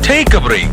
Take a break.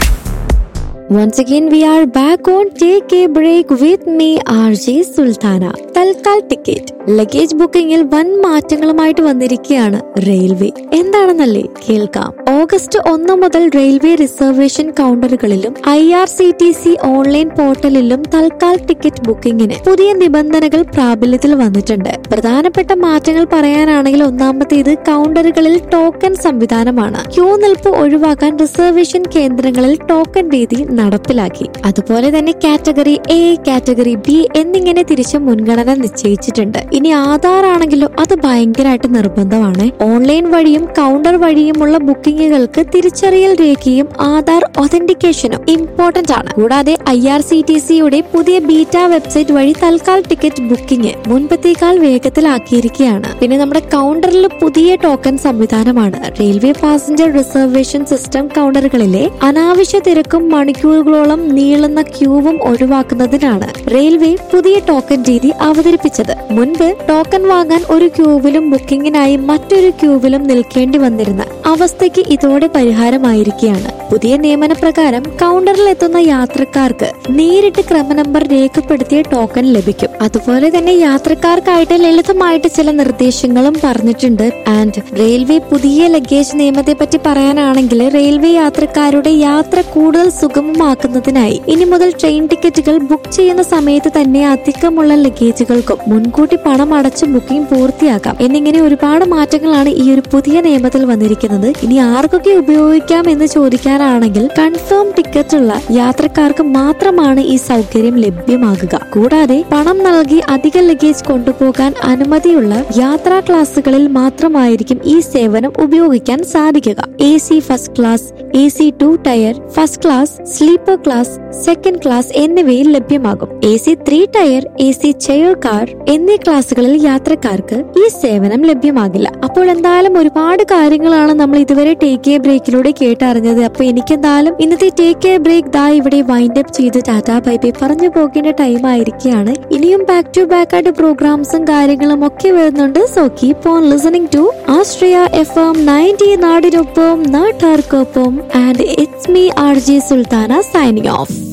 Once again, we are back on Take a Break with me, RJ Sultana. Tatkal ticket luggage ബുക്കിംഗിൽ വൻ മാറ്റങ്ങളുമായിട്ട് വന്നിരിക്കുകയാണ് railway എന്താണെന്നല്ലേ കേൾക്കാം August ഒന്ന് മുതൽ റെയിൽവേ റിസർവേഷൻ കൗണ്ടറുകളിലും I R C T C online പോർട്ടലിലും തൽക്കാൽ ടിക്കറ്റ് ബുക്കിംഗിന് പുതിയ നിബന്ധനകൾ പ്രാബല്യത്തിൽ വന്നിട്ടുണ്ട് പ്രധാനപ്പെട്ട മാറ്റങ്ങൾ പറയാനാണെങ്കിൽ ഒന്നാമത്തേത് കൗണ്ടറുകളിൽ ടോക്കൺ സംവിധാനമാണ് ക്യൂ നിൽപ്പ് ഒഴിവാക്കാൻ റിസർവേഷൻ കേന്ദ്രങ്ങളിൽ ടോക്കൺ രീതി നടപ്പിലാക്കി അതുപോലെ തന്നെ കാറ്റഗറി എ കാറ്റഗറി ബി എന്നിങ്ങനെ തിരിച്ച് മുൻഗണന നിശ്ചയിച്ചിട്ടുണ്ട് ഇനി ആധാർ ആണെങ്കിലോ അത് ഭയങ്കരമായിട്ട് നിർബന്ധമാണ് ഓൺലൈൻ വഴിയും കൗണ്ടർ വഴിയുമുള്ള ബുക്കിങ്ങുകൾക്ക് തിരിച്ചറിയൽ രേഖയും ആധാർ ഒതന്റിക്കേഷനും ഇമ്പോർട്ടന്റ് ആണ് കൂടാതെ ഐ ആർ സി ടി സിയുടെ പുതിയ ബീറ്റ വെബ്സൈറ്റ് വഴി തൽക്കാൽ ടിക്കറ്റ് ബുക്കിംഗ് മുൻപത്തേക്കാൾ വേഗത്തിലാക്കിയിരിക്കുകയാണ് പിന്നെ നമ്മുടെ കൗണ്ടറിൽ പുതിയ ടോക്കൺ സംവിധാനമാണ് റെയിൽവേ പാസഞ്ചർ റിസർവേഷൻ സിസ്റ്റം കൗണ്ടറുകളിലെ അനാവശ്യ തിരക്കും മണിക്കൂറുകളോളം നീളുന്ന ക്യൂവും ഒഴിവാക്കുന്നതിനാണ് റെയിൽവേ പുതിയ ടോക്കൺ രീതി അവതരിപ്പിച്ചത് മുൻപ് ടോക്കൺ വാങ്ങാൻ ഒരു ക്യൂവിലും ബുക്കിംഗിനായി മറ്റൊരു ക്യൂവിലും നിൽക്കേണ്ടി വന്നിരുന്ന അവസ്ഥയ്ക്ക് ഇതോടെ പരിഹാരമായിരിക്കുകയാണ് പുതിയ നിയമന പ്രകാരം കൗണ്ടറിൽ എത്തുന്ന യാത്രക്കാർക്ക് നേരിട്ട് ക്രമനമ്പർ രേഖപ്പെടുത്തിയ ടോക്കൺ ലഭിക്കും അതുപോലെ തന്നെ യാത്രക്കാർക്കായിട്ട് ലളിതമായിട്ട് ചില നിർദ്ദേശങ്ങളും പറഞ്ഞിട്ടുണ്ട് ആൻഡ് റെയിൽവേ പുതിയ ലഗേജ് നിയമത്തെ പറ്റി പറയാനാണെങ്കിൽ റെയിൽവേ യാത്രക്കാരുടെ യാത്ര കൂടുതൽ സുഗമമാക്കുന്നതിനായി ഇനി മുതൽ ട്രെയിൻ ടിക്കറ്റുകൾ ബുക്ക് ചെയ്യുന്ന സമയത്ത് തന്നെ അധികമുള്ള ലഗേജുകൾക്കും മുൻകൂട്ടി പണം അടച്ച് ബുക്കിംഗ് പൂർത്തിയാക്കാം എന്നിങ്ങനെ ഒരുപാട് മാറ്റങ്ങളാണ് ഈ ഒരു പുതിയ നിയമത്തിൽ വന്നിരിക്കുന്നത് ഇനി ആർക്കൊക്കെ ഉപയോഗിക്കാം എന്ന് ചോദിക്കാനാണെങ്കിൽ കൺഫേം ടിക്കറ്റ് ഉള്ള യാത്രക്കാർക്ക് മാത്രമാണ് ഈ സൗകര്യം ലഭ്യമാകുക കൂടാതെ പണം നൽകി അധിക ലഗേജ് കൊണ്ടുപോകാൻ അനുമതിയുള്ള യാത്രാ ക്ലാസുകളിൽ മാത്രമായിരിക്കും ഈ സേവനം ഉപയോഗിക്കാൻ സാധിക്കുക A C first class A C two tier first class sleeper class second class എന്നിവയിൽ ലഭ്യമാകും A C three tier A C chair car എന്നീ ക്ലാസുകളിൽ യാത്രക്കാർക്ക് ഈ സേവനം ലഭ്യമാകില്ല അപ്പോൾ എന്തായാലും ഒരുപാട് കാര്യങ്ങളാണ് നമ്മൾ ഇതുവരെ ടേക്ക് എ ബ്രേക്കിലൂടെ കേട്ടറിഞ്ഞത് അപ്പൊ എനിക്ക് എന്തായാലും ഇന്നത്തെ ടേക്ക് എ ബ്രേക്ക് ദാ ഇവിടെ വൈൻഡ് അപ്പ് ചെയ്ത് ടാറ്റാ ബൈ ബൈ പറഞ്ഞു പോകേണ്ട ടൈം ആയിരിക്കുകയാണ് ഇനിയും ബാക്ക് ടു ബാക്ക് ആയിട്ട് പ്രോഗ്രാംസും കാര്യങ്ങളും ഒക്കെ വരുന്നുണ്ട് so keep on listening to Astria F M ninety നാടിനൊപ്പം നാട്ടാർക്കൊപ്പം and it's me R J Sultana signing of